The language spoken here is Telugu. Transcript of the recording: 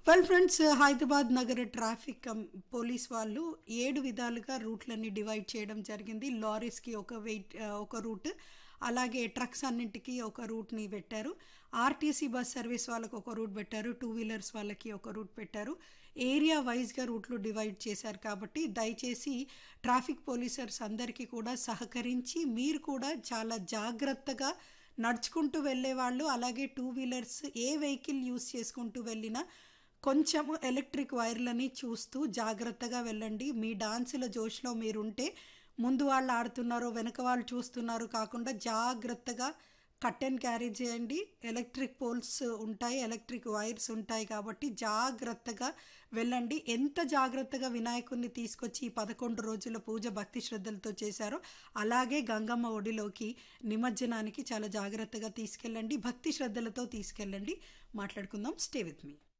వెల్ ఫ్రెండ్స్ హైదరాబాద్ నగర ట్రాఫిక్ కం- పోలీస్ వాళ్ళు ఏడు విధాలుగా రూట్లని డివైడ్ చేయడం జరిగింది లారీస్కి ఒక వెయిట్ ఆ, ఒక రూట్ అలాగే ట్రక్స్ అన్నింటికి ఒక రూట్ని పెట్టారు ఆర్టీసీ బస్ సర్వీస్ వాళ్ళకి ఒక రూట్ పెట్టారు టూ వీలర్స్ వాళ్ళకి ఒక రూట్ పెట్టారు ఏరియా వైజ్గా రూట్లు డివైడ్ చేశారు కాబట్టి దయచేసి ట్రాఫిక్ పోలీసర్స్ అందరికీ కూడా సహకరించి మీరు కూడా చాలా జాగ్రత్తగా నడుచుకుంటూ వెళ్ళే వాళ్ళు అలాగే టూ వీలర్స్ ఏ వెహికల్ యూస్ చేసుకుంటూ వెళ్ళినా కొంచెం ఎలక్ట్రిక్ వైర్లని చూస్తూ జాగ్రత్తగా వెళ్ళండి మీ డాన్సుల జోష్లో మీరుంటే ముందు వాళ్ళు ఆడుతున్నారో వెనక వాళ్ళు చూస్తున్నారు కాకుండా జాగ్రత్తగా కట్ అండ్ క్యారీ చేయండి ఎలక్ట్రిక్ పోల్స్ ఉంటాయి ఎలక్ట్రిక్ వైర్స్ ఉంటాయి కాబట్టి జాగ్రత్తగా వెళ్ళండి ఎంత జాగ్రత్తగా వినాయకుడిని తీసుకొచ్చి ఈ పదకొండు రోజుల పూజ భక్తి శ్రద్ధలతో చేశారో అలాగే గంగమ్మ ఒడిలోకి నిమజ్జనానికి చాలా జాగ్రత్తగా తీసుకెళ్ళండి భక్తి శ్రద్ధలతో తీసుకెళ్ళండి మాట్లాడుకుందాం స్టే విత్ మీ